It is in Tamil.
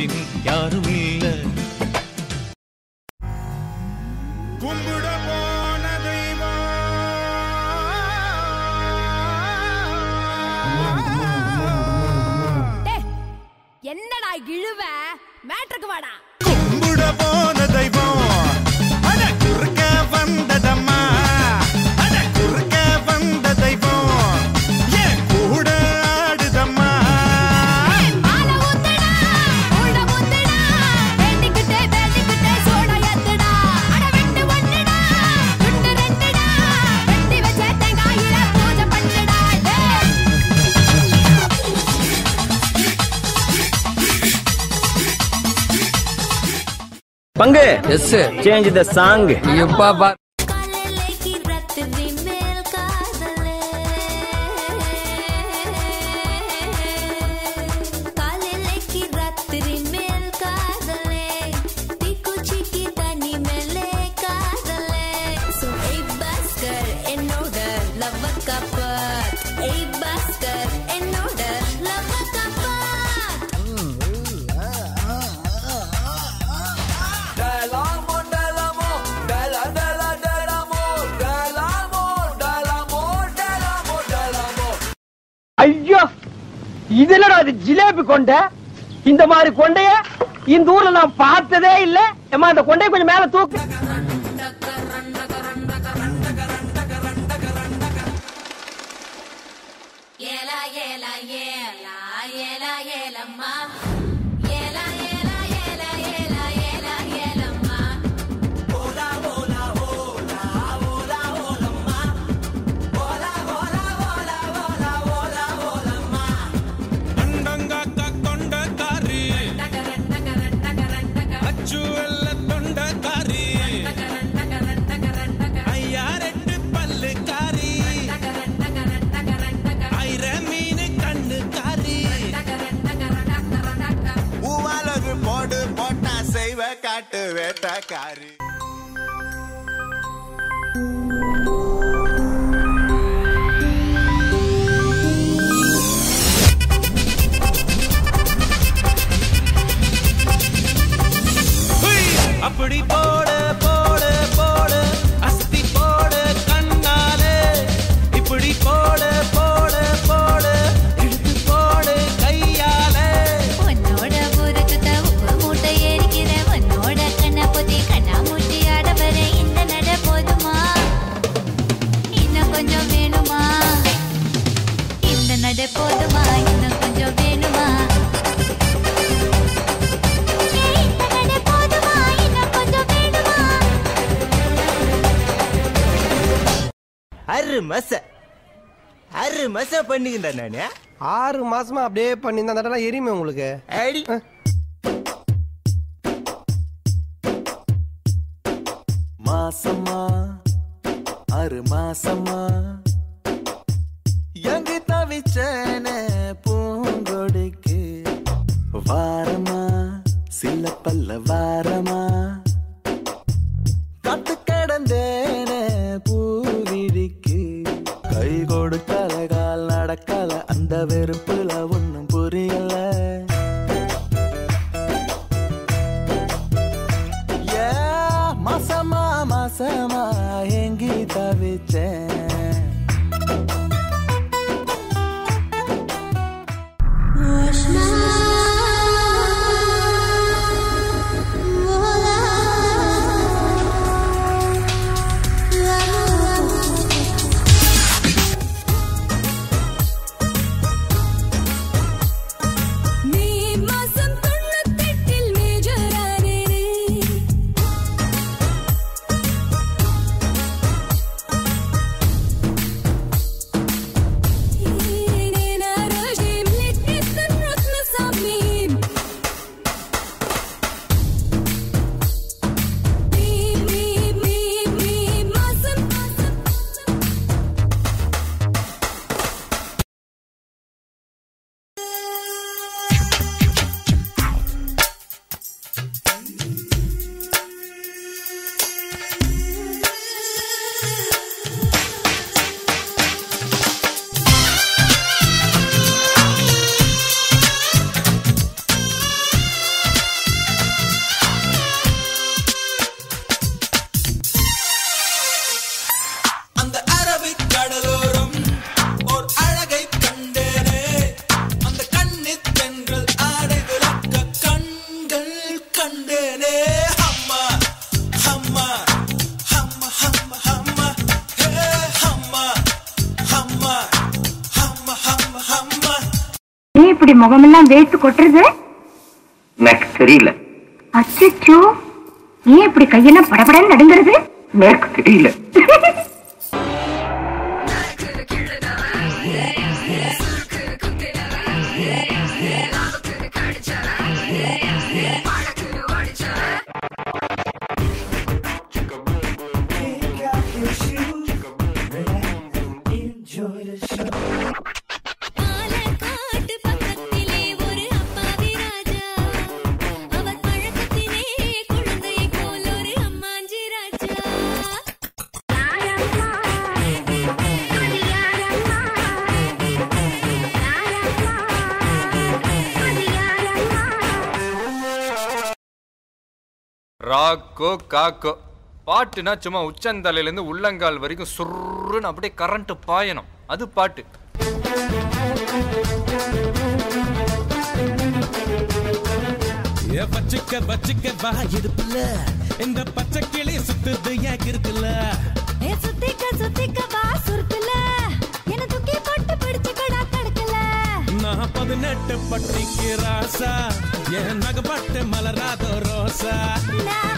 இனி யாரும் இல்ல கும்பிட போன தெய்வம் டேய், என்னடா இழுவ மேட்ருக்கு வாடா கும்பிட போன தெய்வம் அட குறுக்க வந்ததம்மா அட குறுக்க வந்த தெய்வம் என் கூட ஆடுதம்மா ஏய், மாலை ஊத்துடா, ஊட ஊத்துடா, வேண்டிக்கிட்டே, வேண்டிக்கிட்டே சோட ஏத்துடா. அட வெட்டு ஒண்ணுடா, துண்டு ரெண்டுடா, வெட்டி வச்ச தேங்காயில பூஜை பண்ணுடா. டேய், பங்கு எஸ் சேஞ்ச் த சாங் எப்பா பா काले की रत दी मेल कादले काले की रत दी मेल कादले ती कुछ की तनी मेले कादले so a basker in order love a kapat a basker in order love a kapat ஐயோ இது என்னடா அது ஜிலேபி கொண்டை இந்த மாதிரி கொண்டைய இந்த ஊர்ல நான் பார்த்ததே இல்ல ஏமா அந்த கொண்டைய கொஞ்சம் மேல தூக்கு ஏலா ஏலா ஏலா ஏலா ஏலம்மா ஏலா ஏலா ஏலா ஏலா ஏலா ஏலம்மா அண்டங்காக்க தொண்டக்காரி அச்சு வெள்ள தொண்டக்காரி ஐயா ரெண்டு பல்லுக்காரி ஐர மீன் கண்ணுக்காரி ஊவாலொரு போடு போட்டா செய்வ காட்டு வேட்டக்காரி அப்படி போடு போடு போடு அஸ்தி போடு கண்ணாலே இப்படி போடு போடு போடு இழுத்து போடு கையாலே உன்னோட ஊருக்குத்த உப்பு மூட்டை ஏறிக்கிற உன்னோட கண்ணை பொத்தி கண்ணா மூட்டி ஆட வர இந்த நட போதுமா இன்னும் கொஞ்சம் வேணுமா இந்த நட போதுமா இன்னும் கொஞ்சம் வேணுமா ஏய், இந்த நட போதுமா இன்னும் கொஞ்சம் வேணுமா அரு மச அரு மச பண்ணிக்கின்ற நானு ஆறு மாசமா அப்படியே பண்ணி இந்த தடவை எரியுமே உங்களுக்கு அடி மாசமா அரு மாசமா எங்கு தவிச்சன பூங்கொடிக்கு வாரமா சில பல்ல வாரமா காத்து கடந்தேன பூவிழிக்கு கை கொடுக்கல கால் நடக்கல அந்த வெறுப்புல ஒண்ணும் புரியல ஏ, மாசமா மாசமா எங்கி தவிச்சேன் நீ மாசம் தொண்ணூத்தெட்டில் மேஜரானேனே இப்படி முகமெல்லாம் வேர்த்து கொட்டுறது எனக்கு தெரியல அச்சோ ஏன் இப்படி கையெல்லாம் படபடன்னு நடுங்கிறது எனக்கு தெரியல பாலக்காட்டு பக்கத்திலே ஒரு அப்பாவி ராஜா அவர் பழக்கத்திலே குழந்தையை போல் ஒரு அம்மாஞ்சி ராஜா ராக்கோ காக்கோ பாட்டுனா சும்மா உச்சந்தலையிலேருந்து உள்ளங்கால் வரைக்கும் சுருன்னு அப்படியே கரண்ட் பாயணும் அது பாட்டு ஏ வச்சுக்க வச்சுக்க வா இடுப்புல இந்த பச்சை கிளி சுத்துது ஏன் இருக்குல்ல ஏ சுத்திக்க சுத்திக்க வா சுருக்குல என்ன தூக்கி போட்டு பிடிச்சுக்கடா தடுக்கல நான் பதினெட்டு பட்டிக்கு ராசா என் நகப்பட்டு மலராதோ ரோசா நான்